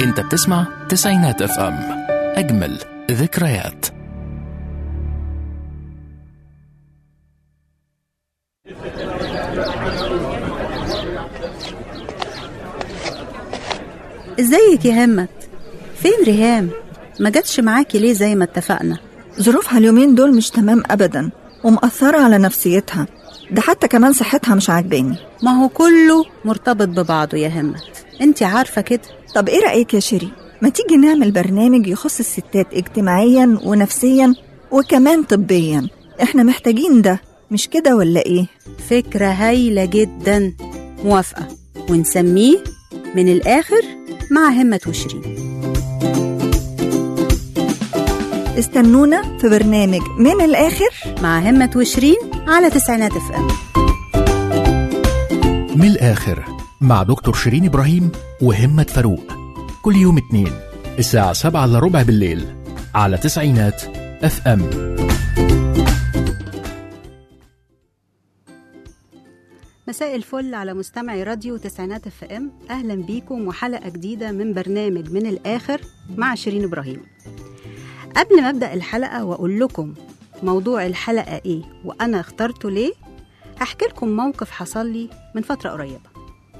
انت بتسمع تسعينات اف ام اجمل ذكريات ازيك يا همت فين ريهام ما جاتش معاكي ليه زي ما اتفقنا ظروفها اليومين دول مش تمام أبدا ومأثرة على نفسيتها ده حتى كمان صحتها مش عاجباني ما هو كله مرتبط ببعضه يا همت انت عارفة كده طب ايه رأيك يا شيري ما تيجي نعمل برنامج يخص الستات اجتماعيا ونفسيا وكمان طبيا احنا محتاجين ده مش كده ولا ايه فكرة هايلة جدا موافقة ونسميه من الآخر مع همة وشيرين استنونا في برنامج من الآخر مع همة وشيرين على تسعينات اف ام من الآخر مع دكتور شيرين إبراهيم وهمة فاروق كل يوم اثنين الساعة سبعة إلا ربع بالليل على تسعينات اف ام مساء الفل على مستمعي راديو تسعينات اف ام اهلا بيكم وحلقه جديده من برنامج من الاخر مع شيرين ابراهيم قبل ما ابدا الحلقه واقول لكم موضوع الحلقه ايه وانا اخترته ليه هحكي لكم موقف حصل لي من فتره قريبه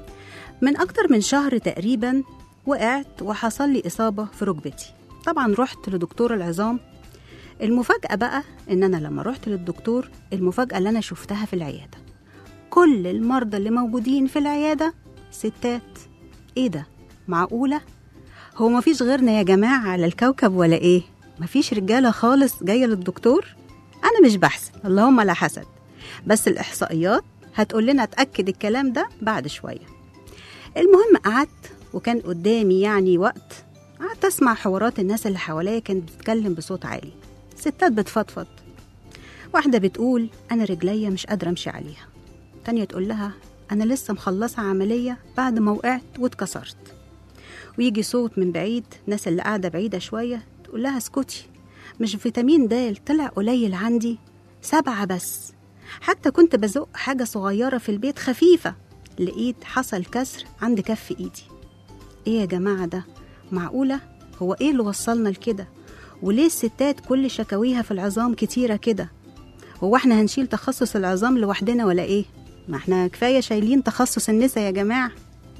من اكتر من شهر تقريبا وقعت وحصل لي اصابه في ركبتي طبعا رحت لدكتور العظام المفاجاه بقى ان انا لما رحت للدكتور المفاجاه اللي انا شفتها في العياده كل المرضى اللي موجودين في العيادة ستات ايه ده معقولة؟ هو مفيش غيرنا يا جماعة على الكوكب ولا ايه؟ مفيش رجالة خالص جاية للدكتور؟ أنا مش بحسد اللهم لا حسد بس الإحصائيات هتقول لنا تأكد الكلام ده بعد شوية المهم قعدت وكان قدامي يعني وقت قعدت أسمع حوارات الناس اللي حواليا كانت بتتكلم بصوت عالي ستات بتفضفض واحدة بتقول أنا رجليا مش قادرة أمشي عليها تانية تقول لها أنا لسه مخلصة عملية بعد ما وقعت واتكسرت ويجي صوت من بعيد ناس اللي قاعدة بعيدة شوية تقول لها اسكتي مش فيتامين د طلع قليل عندي سبعة بس حتى كنت بزق حاجة صغيرة في البيت خفيفة لقيت حصل كسر عند كف ايدي ايه يا جماعة ده معقولة هو ايه اللي وصلنا لكده وليه الستات كل شكاويها في العظام كتيرة كده هو احنا هنشيل تخصص العظام لوحدنا ولا ايه ما احنا كفاية شايلين تخصص النساء يا جماعة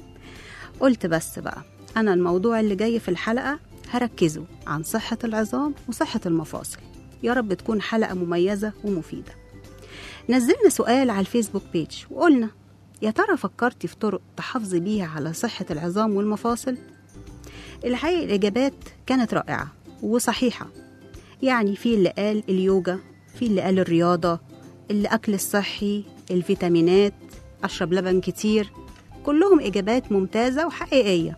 قلت بس بقى أنا الموضوع اللي جاي في الحلقة هركزه عن صحة العظام وصحة المفاصل يا رب تكون حلقة مميزة ومفيدة نزلنا سؤال على الفيسبوك بيج وقلنا يا ترى فكرتي في طرق تحافظي بيها على صحة العظام والمفاصل؟ الحقيقة الإجابات كانت رائعة وصحيحة يعني في اللي قال اليوجا في اللي قال الرياضة الأكل الصحي الفيتامينات أشرب لبن كتير كلهم إجابات ممتازة وحقيقية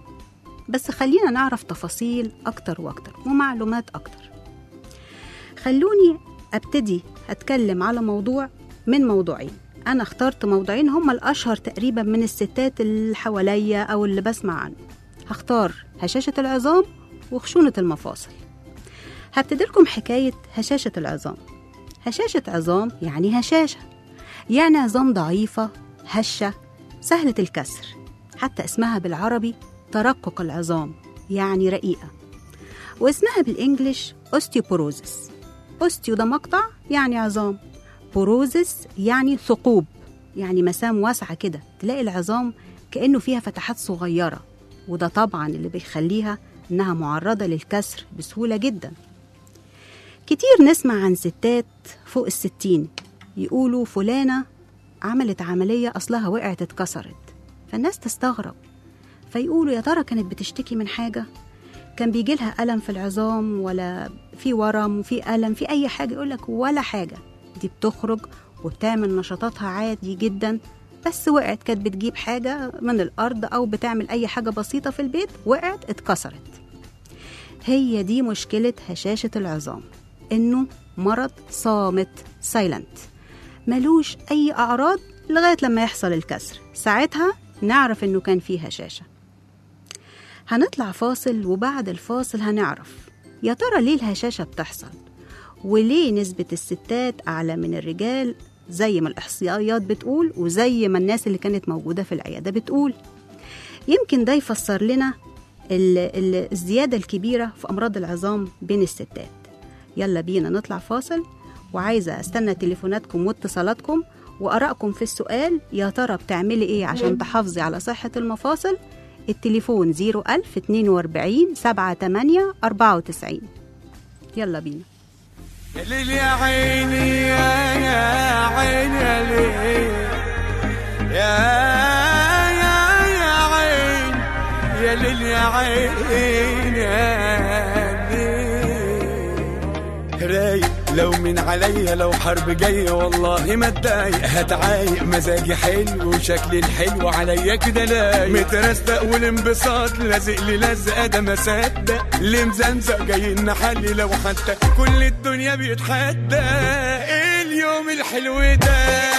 بس خلينا نعرف تفاصيل أكتر وأكتر ومعلومات أكتر خلوني أبتدي أتكلم على موضوع من موضوعين أنا اخترت موضوعين هما الأشهر تقريبا من الستات اللي حواليا أو اللي بسمع عنه هختار هشاشة العظام وخشونة المفاصل هبتدي لكم حكاية هشاشة العظام هشاشة عظام يعني هشاشة يعني عظام ضعيفة هشة سهلة الكسر حتى اسمها بالعربي ترقق العظام يعني رقيقة واسمها بالإنجليش أوستيوبوروزس أوستيو ده مقطع يعني عظام بوروزس يعني ثقوب يعني مسام واسعة كده تلاقي العظام كأنه فيها فتحات صغيرة وده طبعا اللي بيخليها إنها معرضة للكسر بسهولة جدا كتير نسمع عن ستات فوق الستين يقولوا فلانة عملت عملية أصلها وقعت اتكسرت فالناس تستغرب فيقولوا يا ترى كانت بتشتكي من حاجة كان بيجي لها ألم في العظام ولا في ورم وفي ألم في أي حاجة يقولك ولا حاجة دي بتخرج وبتعمل نشاطاتها عادي جدا بس وقعت كانت بتجيب حاجة من الأرض أو بتعمل أي حاجة بسيطة في البيت وقعت اتكسرت هي دي مشكلة هشاشة العظام إنه مرض صامت سايلنت ملوش أي أعراض لغاية لما يحصل الكسر ساعتها نعرف إنه كان فيه هشاشة هنطلع فاصل وبعد الفاصل هنعرف يا ترى ليه الهشاشة بتحصل وليه نسبة الستات أعلى من الرجال زي ما الإحصائيات بتقول وزي ما الناس اللي كانت موجودة في العيادة بتقول يمكن ده يفسر لنا ال- ال- الزيادة الكبيرة في أمراض العظام بين الستات يلا بينا نطلع فاصل وعايزة استنى تليفوناتكم واتصالاتكم وآرائكم في السؤال يا ترى بتعملي إيه عشان تحافظي على صحة المفاصل التليفون 01000 42 78 94 يلا بينا يا ليل يا عيني يا يا عيني يا ليل يا يا يا عين يا ليل يا عين يا ليل رايق لو من عليا لو حرب جاية والله ما اتضايق هتعايق مزاجي حلو وشكلي الحلو عليا كده لايق مترستق والانبساط لازق لي لزقة ده ما صدق اللي مزمزق جاي نحلي لو حتى كل الدنيا بيتحدى ايه اليوم الحلو ده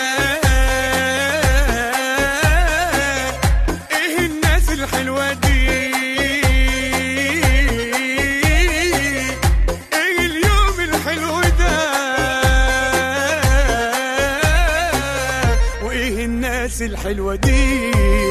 ايه الناس الحلوة دي ايه اليوم الحلو ده وايه الناس الحلوة دي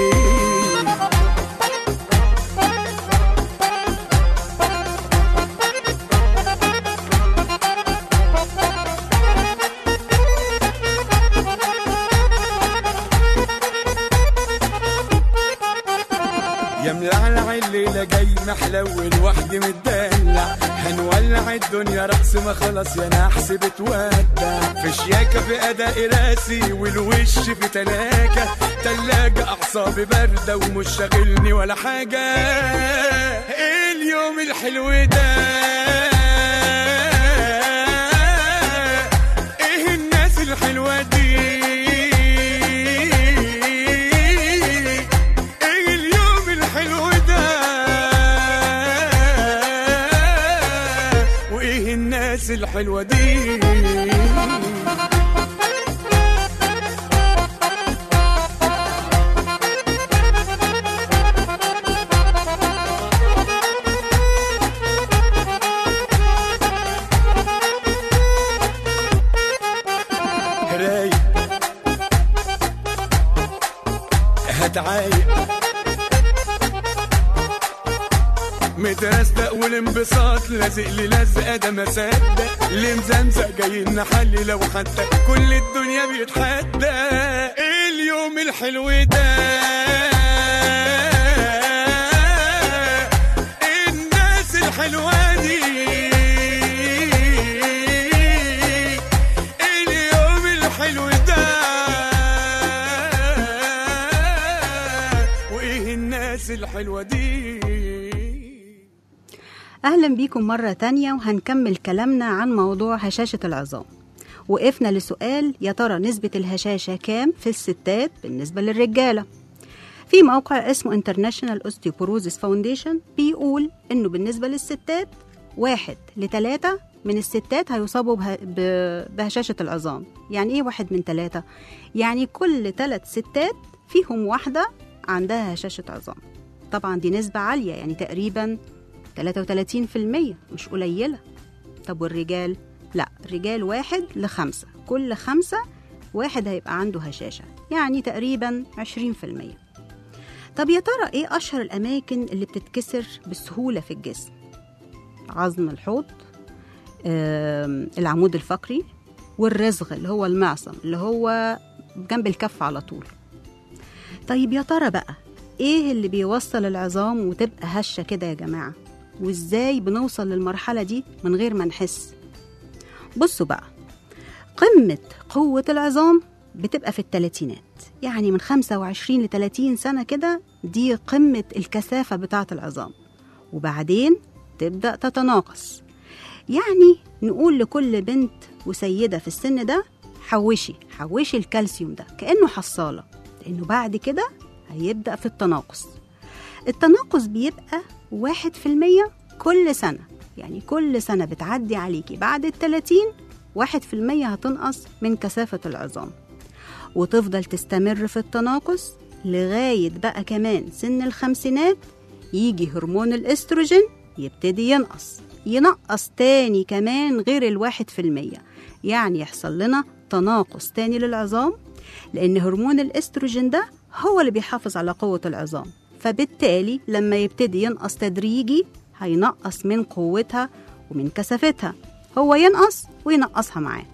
يا ملعلع الليلة جاي محلول وحدي متدلع هنولع الدنيا رقص ما خلص يا نحس بتودع في شياكة في أداء راسي والوش في تلاجة تلاجة أعصابي باردة ومش شاغلني ولا حاجة إيه اليوم الحلو ده إيه الناس الحلوة دي ايه اليوم الحلو ده وايه الناس الحلوه دي رايق هتعايق مترستق والانبساط لازق لي لزقه ده ما صدق اللي مزمزق جاي نحلي لو حتى كل الدنيا بيتحدى ايه اليوم الحلو ده إيه الناس الحلوه دي إيه اليوم الحلو ده وايه الناس الحلوه دي أهلا بيكم مرة تانية وهنكمل كلامنا عن موضوع هشاشة العظام وقفنا لسؤال يا ترى نسبة الهشاشة كام في الستات بالنسبة للرجالة في موقع اسمه International Osteoporosis Foundation بيقول إنه بالنسبة للستات واحد لتلاتة من الستات هيصابوا به... ب... بهشاشة العظام يعني إيه واحد من تلاتة؟ يعني كل تلات ستات فيهم واحدة عندها هشاشة عظام طبعا دي نسبة عالية يعني تقريبا 33% مش قليلة طب والرجال؟ لا الرجال واحد لخمسة كل خمسة واحد هيبقى عنده هشاشة يعني تقريبا 20% طب يا ترى ايه أشهر الأماكن اللي بتتكسر بسهولة في الجسم؟ عظم الحوض آم، العمود الفقري والرزغ اللي هو المعصم اللي هو جنب الكف على طول طيب يا ترى بقى ايه اللي بيوصل العظام وتبقى هشة كده يا جماعة وازاي بنوصل للمرحلة دي من غير ما نحس بصوا بقى قمة قوة العظام بتبقى في الثلاثينات يعني من 25 ل 30 سنة كده دي قمة الكثافة بتاعة العظام وبعدين تبدأ تتناقص يعني نقول لكل بنت وسيدة في السن ده حوشي حوشي الكالسيوم ده كأنه حصالة لأنه بعد كده هيبدأ في التناقص التناقص بيبقى واحد في المية كل سنة يعني كل سنة بتعدي عليكي بعد التلاتين واحد في المية هتنقص من كثافة العظام وتفضل تستمر في التناقص لغاية بقى كمان سن الخمسينات يجي هرمون الاستروجين يبتدي ينقص ينقص تاني كمان غير الواحد في المية يعني يحصل لنا تناقص تاني للعظام لأن هرمون الاستروجين ده هو اللي بيحافظ على قوة العظام فبالتالي لما يبتدي ينقص تدريجي هينقص من قوتها ومن كثافتها هو ينقص وينقصها معاه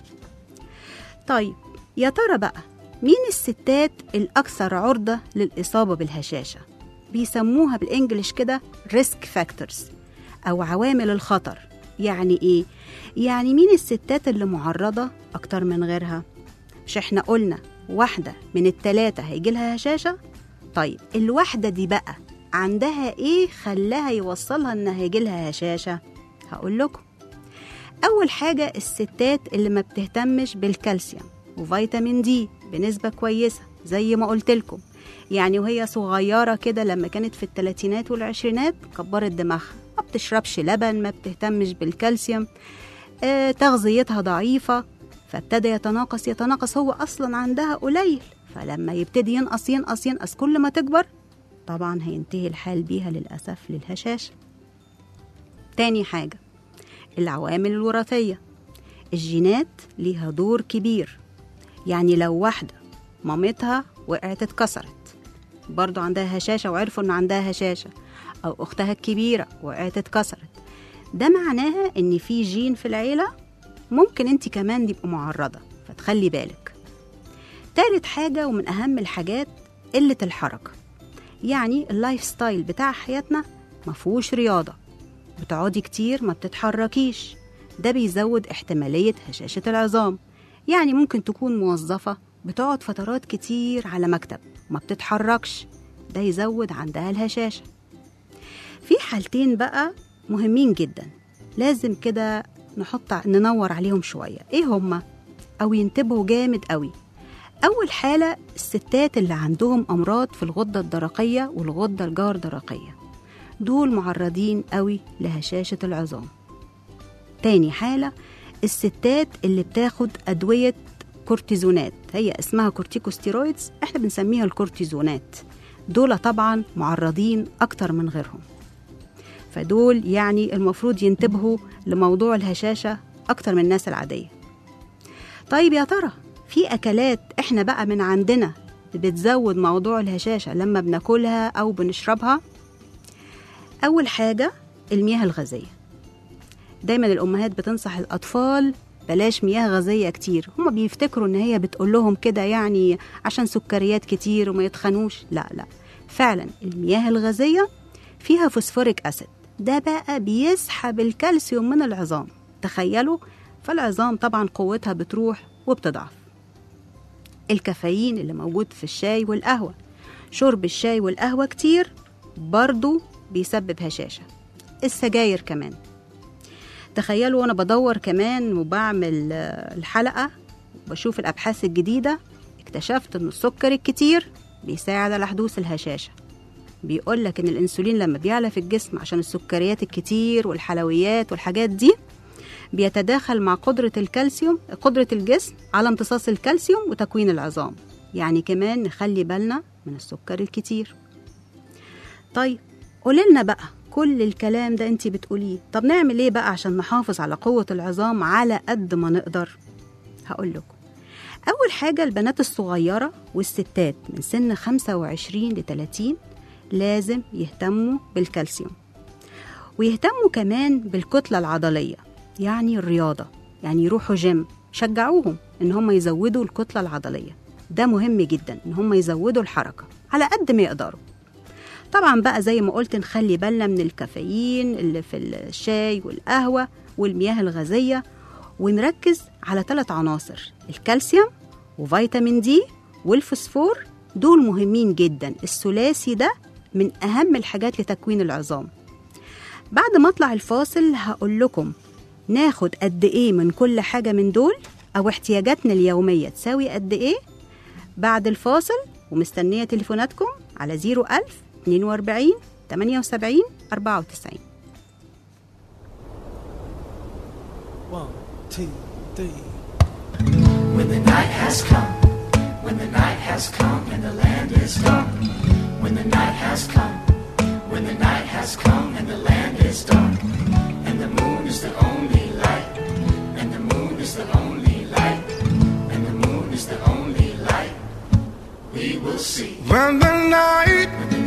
طيب يا ترى بقى مين الستات الأكثر عرضة للإصابة بالهشاشة؟ بيسموها بالإنجليش كده ريسك فاكتورز أو عوامل الخطر يعني إيه؟ يعني مين الستات اللي معرضة أكتر من غيرها؟ مش إحنا قلنا واحدة من التلاتة هيجيلها هشاشة؟ طيب الواحدة دي بقى عندها إيه خلاها يوصلها إن هيجيلها هشاشة؟ هقول لكم أول حاجة الستات اللي ما بتهتمش بالكالسيوم وفيتامين دي بنسبة كويسة زي ما قلت لكم يعني وهي صغيرة كده لما كانت في الثلاثينات والعشرينات كبرت دماغها ما بتشربش لبن ما بتهتمش بالكالسيوم آه تغذيتها ضعيفة فابتدى يتناقص يتناقص هو أصلا عندها قليل فلما يبتدي ينقص ينقص ينقص كل ما تكبر طبعا هينتهي الحال بيها للأسف للهشاشة تاني حاجة العوامل الوراثية الجينات ليها دور كبير يعني لو واحدة مامتها وقعت اتكسرت برضو عندها هشاشة وعرفوا إن عندها هشاشة أو أختها الكبيرة وقعت اتكسرت ده معناها إن في جين في العيلة ممكن أنت كمان تبقى معرضة فتخلي بالك تالت حاجة ومن أهم الحاجات قلة الحركة يعني اللايف ستايل بتاع حياتنا مفهوش رياضة بتقعدي كتير ما بتتحركيش ده بيزود احتمالية هشاشة العظام يعني ممكن تكون موظفة بتقعد فترات كتير على مكتب ما بتتحركش ده يزود عندها الهشاشة في حالتين بقى مهمين جدا لازم كده نحط ننور عليهم شوية ايه هما او ينتبهوا جامد قوي اول حالة الستات اللي عندهم امراض في الغدة الدرقية والغدة الجاردرقية دول معرضين قوي لهشاشة العظام تاني حالة الستات اللي بتاخد أدوية كورتيزونات هي اسمها كورتيكوستيرويدز احنا بنسميها الكورتيزونات دول طبعا معرضين أكتر من غيرهم فدول يعني المفروض ينتبهوا لموضوع الهشاشة أكتر من الناس العادية طيب يا ترى في أكلات احنا بقى من عندنا بتزود موضوع الهشاشة لما بناكلها أو بنشربها أول حاجة المياه الغازية دايما الأمهات بتنصح الأطفال بلاش مياه غازية كتير هما بيفتكروا إن هي بتقول لهم كده يعني عشان سكريات كتير وما يتخنوش لا لا فعلا المياه الغازية فيها فوسفوريك أسيد ده بقى بيسحب الكالسيوم من العظام تخيلوا فالعظام طبعا قوتها بتروح وبتضعف الكافيين اللي موجود في الشاي والقهوة شرب الشاي والقهوة كتير برضو بيسبب هشاشة السجاير كمان تخيلوا وانا بدور كمان وبعمل الحلقة وبشوف الأبحاث الجديدة اكتشفت ان السكر الكتير بيساعد على حدوث الهشاشة بيقول لك ان الانسولين لما بيعلى في الجسم عشان السكريات الكتير والحلويات والحاجات دي بيتداخل مع قدرة الكالسيوم قدرة الجسم على امتصاص الكالسيوم وتكوين العظام يعني كمان نخلي بالنا من السكر الكتير طيب قولنا بقى كل الكلام ده انت بتقوليه طب نعمل ايه بقى عشان نحافظ على قوة العظام على قد ما نقدر هقول لكم أول حاجة البنات الصغيرة والستات من سن 25 ل 30 لازم يهتموا بالكالسيوم ويهتموا كمان بالكتلة العضلية يعني الرياضة يعني يروحوا جيم شجعوهم إن هم يزودوا الكتلة العضلية ده مهم جدا إن هم يزودوا الحركة على قد ما يقدروا طبعا بقى زي ما قلت نخلي بالنا من الكافيين اللي في الشاي والقهوة والمياه الغازية ونركز على ثلاث عناصر الكالسيوم وفيتامين دي والفوسفور دول مهمين جدا الثلاثي ده من أهم الحاجات لتكوين العظام بعد ما اطلع الفاصل هقول لكم ناخد قد ايه من كل حاجة من دول أو احتياجاتنا اليومية تساوي قد ايه بعد الفاصل ومستنية تليفوناتكم على 01000 42 78 94 One, two, three. When the night has come, when the night has come and the land is dark. When the night has come, when the night has come and the land is dark. And the moon is the only light, and the moon is the only light, and the moon is the only light we will see. When the night When the night has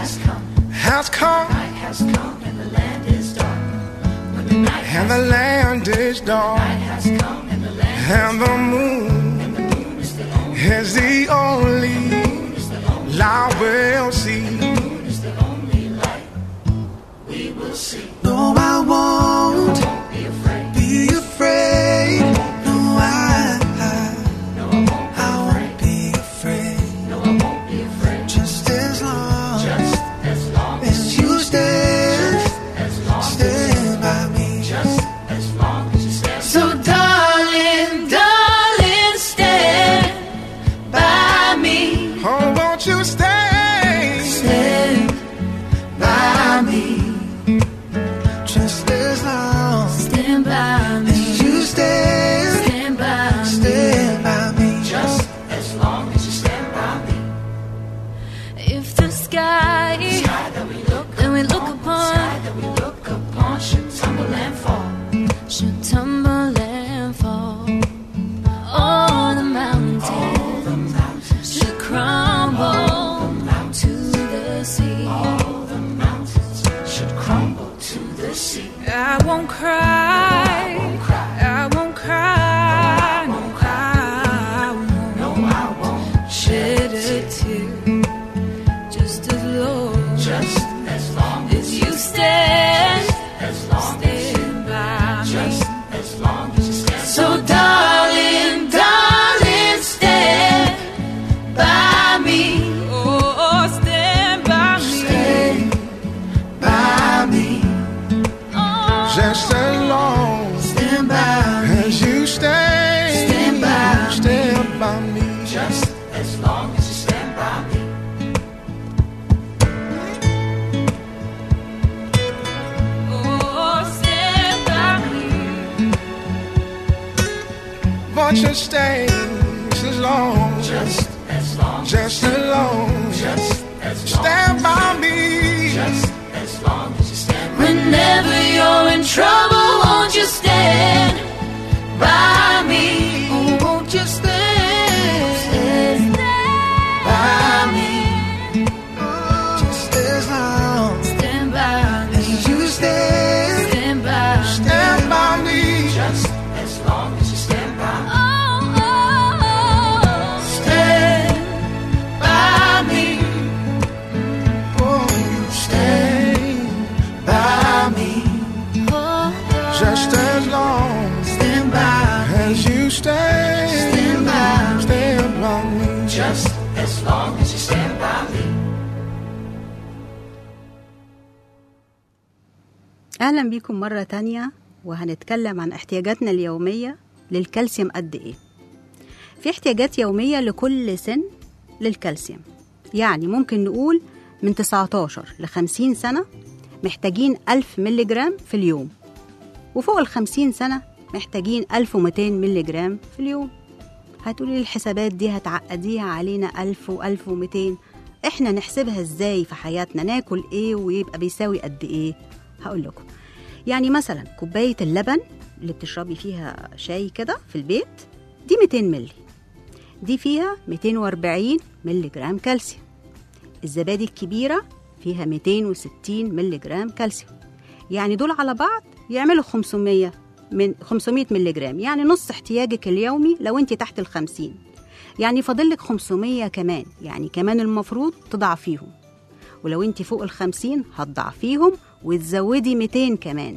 has come, has come, night has come, and the land is dark. When the night and the land is dark, has come, and the land and the moon is the only, is the only light we'll see. is the only light we will see. No, I won't Don't be afraid. be afraid. No, I, No, I won't I won't be afraid. No, I won't be afraid. Just as long Just as long as, as you stand, as long stand by me. just as long as you stand. So, darling, darling, stand by me. Oh, won't you stay? Stand by me. Just as long Stand by me. as you stand, Stand by me. stand by me. Just as long as you stand by me. If the sky Sky that we look that we look Sky upon that we look upon should tumble and fall. should tumble and fall, all the mountains should crumble to the sea. All the mountains should crumble to the sea. I won't cry. I won't cry. No, I won't No, I won't. shed a tear. Just as long Just as long as as you stand, as long as stand by me. just as long as you stand. So, darling, darling, stand by me. Oh, stand by me. By me. Oh, Just as long Stand by me. as you stay, Stand by me. stand by me. Just as long as you stand by me. oh, stand by me. Won't you stay just as long, Just as long. just as long, Just as long. stand by me. Just as long as you stand by Whenever you're in trouble, won't you stand by me? Oh, won't you stand by me? Just as long Stand by me. as you stand, Stand by me. Stand by me. Just as long as you stand by me. Oh, oh, oh. Stand by me. Oh, you stay By me. Oh, oh. just as long Stand by me. as you stay, Stand by me. stand by me. Just as long as you stand by me. أهلا بيكم مرة تانية وهنتكلم عن احتياجاتنا اليومية للكالسيوم قد إيه في احتياجات يومية لكل سن للكالسيوم يعني ممكن نقول من 19 ل 50 سنة محتاجين 1000 ملي جرام في اليوم وفوق ال 50 سنة محتاجين 1200 ملي جرام في اليوم هتقولي لي الحسابات دي هتعقديها علينا 1000 و1200 احنا نحسبها ازاي في حياتنا ناكل ايه ويبقى بيساوي قد ايه هقول لكم يعني مثلا كوبايه اللبن اللي بتشربي فيها شاي كده في البيت دي 200 ملي دي فيها 240 ملي جرام كالسيوم الزبادي الكبيره فيها 260 ملي جرام كالسيوم يعني دول على بعض يعملوا 500 من 500 ملي جرام يعني نص احتياجك اليومي لو انت تحت ال 50 يعني فاضلك 500 كمان يعني كمان المفروض تضعفيهم ولو انت فوق ال 50 هتضعفيهم وتزودي 200 كمان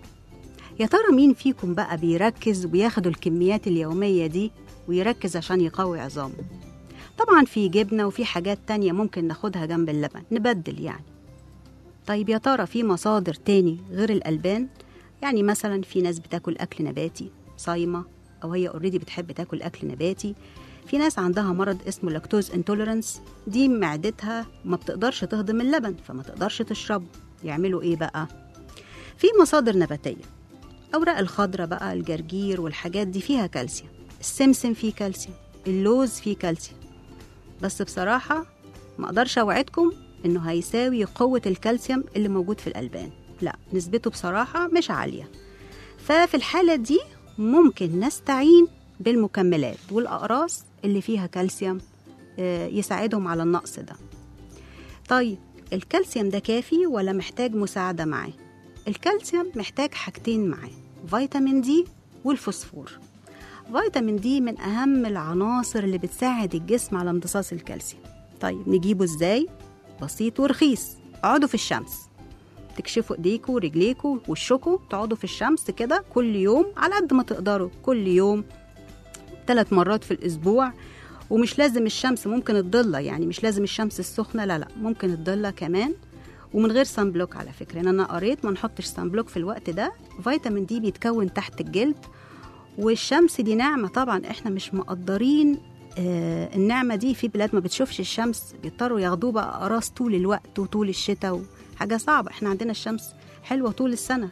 يا ترى مين فيكم بقى بيركز وياخد الكميات اليومية دي ويركز عشان يقوي عظامه طبعا في جبنة وفي حاجات تانية ممكن ناخدها جنب اللبن نبدل يعني طيب يا ترى في مصادر تاني غير الألبان يعني مثلا في ناس بتاكل أكل نباتي صايمة أو هي اوريدي بتحب تاكل أكل نباتي في ناس عندها مرض اسمه لاكتوز انتوليرانس دي معدتها ما بتقدرش تهضم اللبن فما تقدرش تشربه يعملوا ايه بقى في مصادر نباتيه اوراق الخضره بقى الجرجير والحاجات دي فيها كالسيوم السمسم فيه كالسيوم اللوز فيه كالسيوم بس بصراحه ما اقدرش اوعدكم انه هيساوي قوه الكالسيوم اللي موجود في الالبان لا نسبته بصراحه مش عاليه ففي الحاله دي ممكن نستعين بالمكملات والأقراص اللي فيها كالسيوم آه، يساعدهم على النقص ده طيب الكالسيوم ده كافي ولا محتاج مساعدة معاه الكالسيوم محتاج حاجتين معاه فيتامين دي والفوسفور فيتامين دي من أهم العناصر اللي بتساعد الجسم على امتصاص الكالسيوم طيب نجيبه ازاي؟ بسيط ورخيص اقعدوا في الشمس تكشفوا ايديكوا ورجليكوا وشكوا تقعدوا في الشمس كده كل يوم على قد ما تقدروا كل يوم ثلاث مرات في الأسبوع ومش لازم الشمس ممكن الضلة يعني مش لازم الشمس السخنة لا لا ممكن الضلة كمان ومن غير سان بلوك على فكرة لأن أنا قريت ما نحطش سان بلوك في الوقت ده فيتامين دي بيتكون تحت الجلد والشمس دي نعمة طبعا احنا مش مقدرين آه النعمة دي في بلاد ما بتشوفش الشمس بيضطروا ياخدوه بقى أقراص طول الوقت وطول الشتاء وحاجة صعبة احنا عندنا الشمس حلوة طول السنة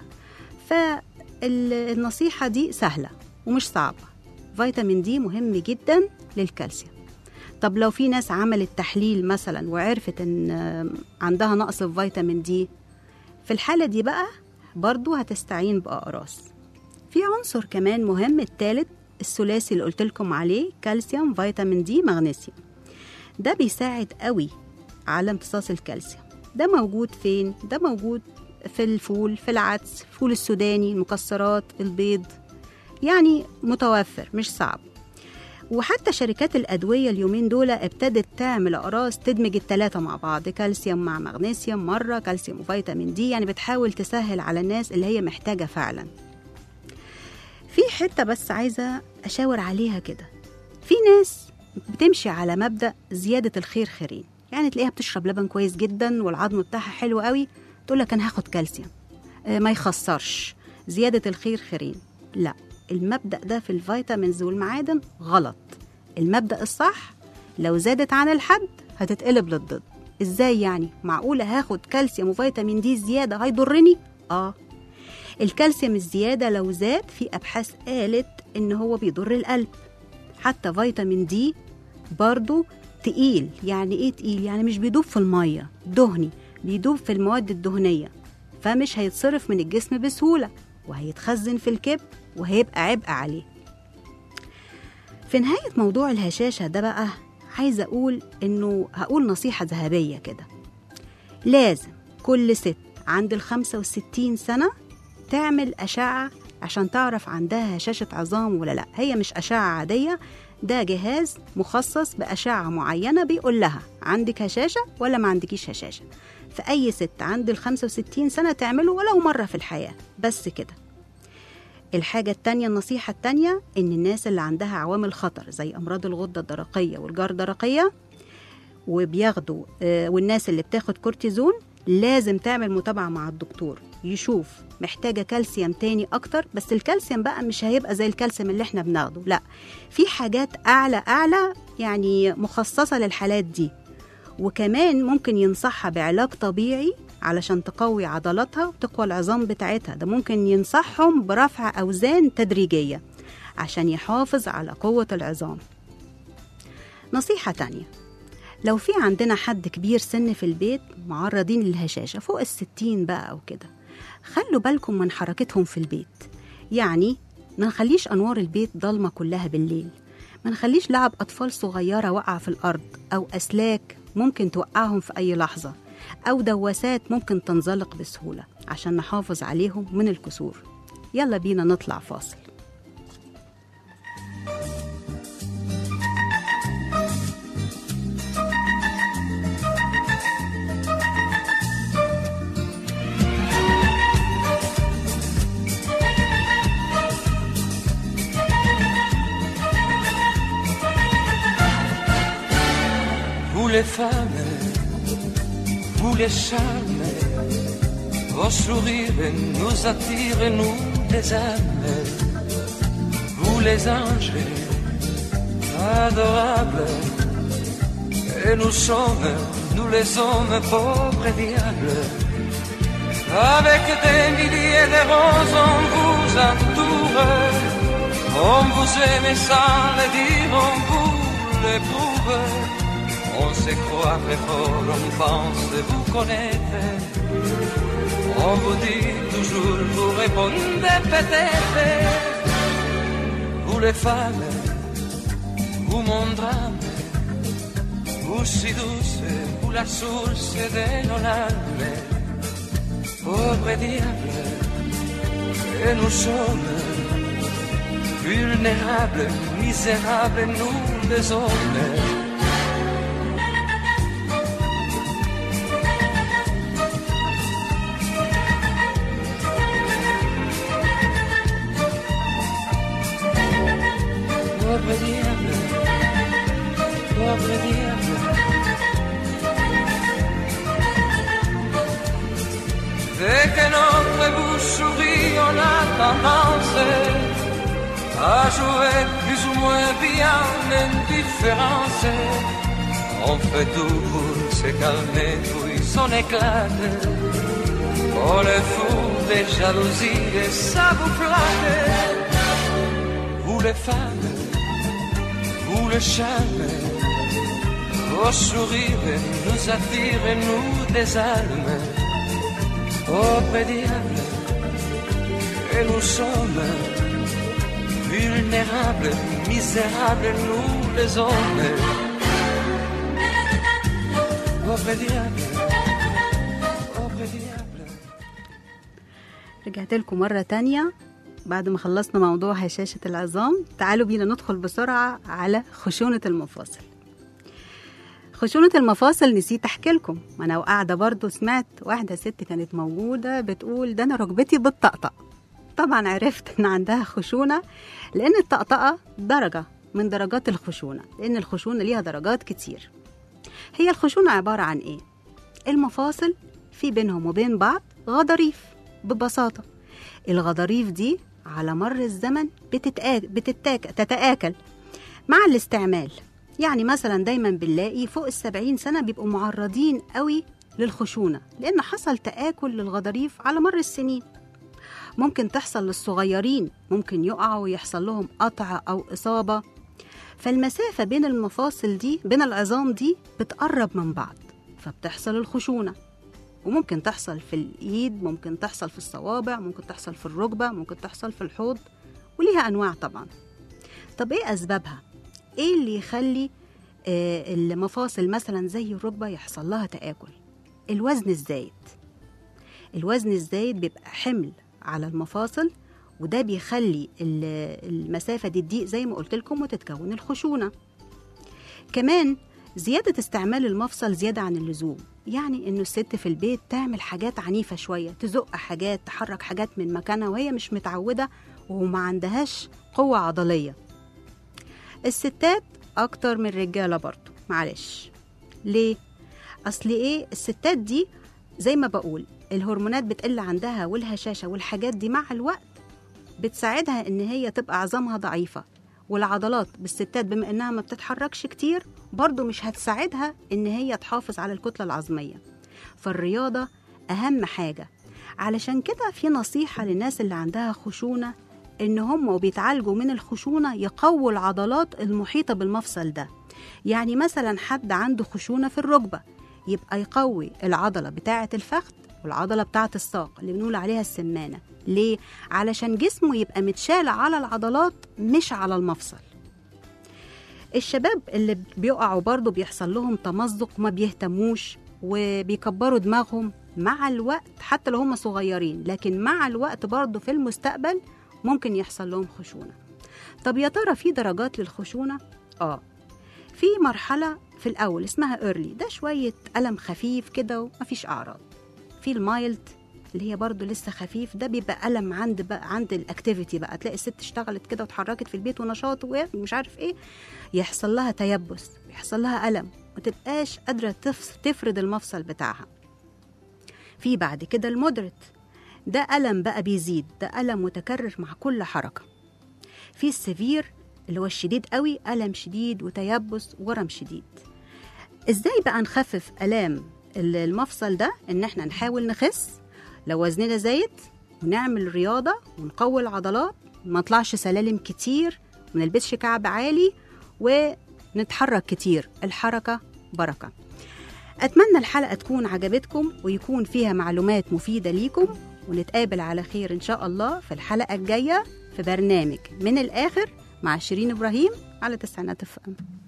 فالنصيحة دي سهلة ومش صعبة فيتامين دي مهم جدا للكالسيوم طب لو في ناس عملت تحليل مثلا وعرفت ان آه، عندها نقص في فيتامين دي في الحالة دي بقى برضو هتستعين بأقراص في عنصر كمان مهم التالت الثلاثي اللي قلت لكم عليه كالسيوم فيتامين دي مغنيسيوم ده بيساعد قوي على امتصاص الكالسيوم ده موجود فين ده موجود في الفول في العدس الفول السوداني المكسرات البيض يعني متوفر مش صعب وحتى شركات الأدوية اليومين دول ابتدت تعمل أقراص تدمج التلاتة مع بعض كالسيوم مع مغنيسيوم مرة كالسيوم وفيتامين دي يعني بتحاول تسهل على الناس اللي هي محتاجة فعلا في حتة بس عايزة أشاور عليها كده في ناس بتمشي على مبدأ زيادة الخير خيرين يعني تلاقيها بتشرب لبن كويس جدا والعظم بتاعها حلو قوي تقول لك أنا هاخد كالسيوم آه، ما يخسرش زيادة الخير خيرين لا المبدأ ده في الفيتامينز والمعادن غلط المبدأ الصح لو زادت عن الحد هتتقلب للضد ازاي يعني معقولة هاخد كالسيوم وفيتامين دي زيادة هيضرني اه الكالسيوم الزيادة لو زاد في أبحاث قالت إن هو بيضر القلب حتى فيتامين دي برضو تقيل يعني إيه تقيل؟ يعني مش بيدوب في المية دهني بيدوب في المواد الدهنية فمش هيتصرف من الجسم بسهولة وهيتخزن في الكبد وهيبقى عبء عليه في نهاية موضوع الهشاشة ده بقى عايزة أقول إنه هقول نصيحة ذهبية كده لازم كل ست عند ال 65 سنة تعمل أشعة عشان تعرف عندها هشاشة عظام ولا لأ هي مش أشعة عادية ده جهاز مخصص بأشعة معينة بيقول لها عندك هشاشة ولا ما عندكيش هشاشة فأي ست عند ال 65 سنة تعمله ولو مرة في الحياة بس كده الحاجة التانية النصيحة التانية إن الناس اللي عندها عوامل خطر زي أمراض الغدة الدرقية والجردرقية وبياخدوا آه، والناس اللي بتاخد كورتيزون لازم تعمل متابعة مع الدكتور يشوف محتاجة كالسيوم تاني أكتر بس الكالسيوم بقى مش هيبقى زي الكالسيوم اللي احنا بناخده لا في حاجات أعلى أعلى يعني مخصصة للحالات دي وكمان ممكن ينصحها بعلاج طبيعي علشان تقوي عضلاتها وتقوى العظام بتاعتها ده ممكن ينصحهم برفع أوزان تدريجية عشان يحافظ على قوة العظام نصيحة تانية لو في عندنا حد كبير سن في البيت معرضين للهشاشة فوق الستين بقى أو كده خلوا بالكم من حركتهم في البيت يعني ما نخليش أنوار البيت ضلمة كلها بالليل ما نخليش لعب أطفال صغيرة واقعة في الأرض أو أسلاك ممكن توقعهم في أي لحظة أو دواسات ممكن تنزلق بسهولة عشان نحافظ عليهم من الكسور يلا بينا نطلع فاصل Vous les femmes, vous les charmes, vos sourires nous attirent et nous les aiment. Vous les anges, adorables, et nous sommes, nous les hommes pauvres et diables. Avec des milliers de roses on vous entoure, on vous aime sans le dire, on vous l'éprouve. On se croit très fort, on pense vous connaître. On vous dit toujours, vous répondez peut-être. Vous les femmes, vous mon drame, Usci dulce fu la source de non alme, pauvre diable, et nous sommes vulnérables, misérables, nous les hommes. Pauvre diable, pauvre diable. Dès que notre bouche sourit, on a tendance à jouer plus ou moins bien l'indifférence. On fait tout pour se calmer, puis on éclate. Oh le fou des jalousies et ça vous flatte. Vous les femmes, vous le charme, vos sourires nous attirent et nous désarment. Pauvre diable, et nous sommes vulnérables, misérables, nous les hommes. Pauvre diable, pauvre diable. رجعت لكم مرة تانية بعد ما خلصنا موضوع هشاشة العظام تعالوا بينا ندخل بسرعة على خشونة المفاصل خشونة المفاصل نسيت أحكي لكم ما أنا وقاعدة برضو سمعت واحدة ست كانت موجودة بتقول ده أنا ركبتي بتطقطق طبعا عرفت إن عندها خشونة لأن الطقطقة درجة من درجات الخشونة لأن الخشونة ليها درجات كتير هي الخشونة عبارة عن إيه؟ المفاصل في بينهم وبين بعض غضاريف ببساطة الغضاريف دي على مر الزمن بتتآك بتتاك تتآكل مع الاستعمال يعني مثلا دايما بنلاقي فوق السبعين سنة بيبقوا معرضين قوي للخشونة لأن حصل تآكل للغضاريف على مر السنين ممكن تحصل للصغيرين ممكن يقعوا ويحصل لهم قطع أو إصابة فالمسافة بين المفاصل دي بين العظام دي بتقرب من بعض فبتحصل الخشونة وممكن تحصل في الإيد ممكن تحصل في الصوابع ممكن تحصل في الركبة ممكن تحصل في الحوض وليها أنواع طبعا طب إيه أسبابها؟ إيه اللي يخلي آه، المفاصل مثلا زي الركبة يحصل لها تآكل؟ الوزن الزايد الوزن الزايد بيبقى حمل على المفاصل وده بيخلي ال- المسافة دي تضيق زي ما قلت لكم وتتكون الخشونة كمان زيادة استعمال المفصل زيادة عن اللزوم يعني إنه الست في البيت تعمل حاجات عنيفة شوية تزق حاجات تحرك حاجات من مكانها وهي مش متعودة وما عندهاش قوة عضلية الستات أكتر من الرجالة برضو معلش ليه؟ أصل إيه الستات دي زي ما بقول الهرمونات بتقل عندها والهشاشة والحاجات دي مع الوقت بتساعدها إن هي تبقى عظامها ضعيفة والعضلات بالستات بما إنها ما بتتحركش كتير برضو مش هتساعدها إن هي تحافظ على الكتلة العظمية فالرياضة أهم حاجة علشان كده في نصيحة للناس اللي عندها خشونة إن هم وبيتعالجوا من الخشونة يقووا العضلات المحيطة بالمفصل ده يعني مثلا حد عنده خشونة في الركبة يبقى يقوي العضلة بتاعة الفخذ والعضلة بتاعة الساق اللي بنقول عليها السمانة ليه؟ علشان جسمه يبقى متشال على العضلات مش على المفصل الشباب اللي بيقعوا برضه بيحصل لهم تمزق وما بيهتموش وبيكبروا دماغهم مع الوقت حتى لو هم صغيرين لكن مع الوقت برضه في المستقبل ممكن يحصل لهم خشونة طب يا ترى في درجات للخشونة؟ آه في مرحلة في الأول اسمها ايرلي ده شوية ألم خفيف كده ومفيش أعراض في المايلد اللي هي برضو لسه خفيف ده بيبقى ألم عند بقى عند الأكتيفيتي بقى تلاقي الست اشتغلت كده واتحركت في البيت ونشاط ومش عارف ايه يحصل لها تيبس يحصل لها ألم ما تبقاش قادرة تف- تفرد المفصل بتاعها في بعد كده المودريت ده ألم بقى بيزيد ده ألم متكرر مع كل حركة في السيفير اللي هو الشديد قوي ألم شديد وتيبس ورم شديد ازاي بقى نخفف ألام ال- المفصل ده ان احنا نحاول نخس لو وزننا زايد ونعمل رياضة ونقوي العضلات ما نطلعش سلالم كتير ما نلبسش كعب عالي ونتحرك كتير الحركة بركة أتمنى الحلقة تكون عجبتكم ويكون فيها معلومات مفيدة ليكم ونتقابل على خير إن شاء الله في الحلقة الجاية في برنامج من الآخر مع شيرين إبراهيم على تسعينات اف ام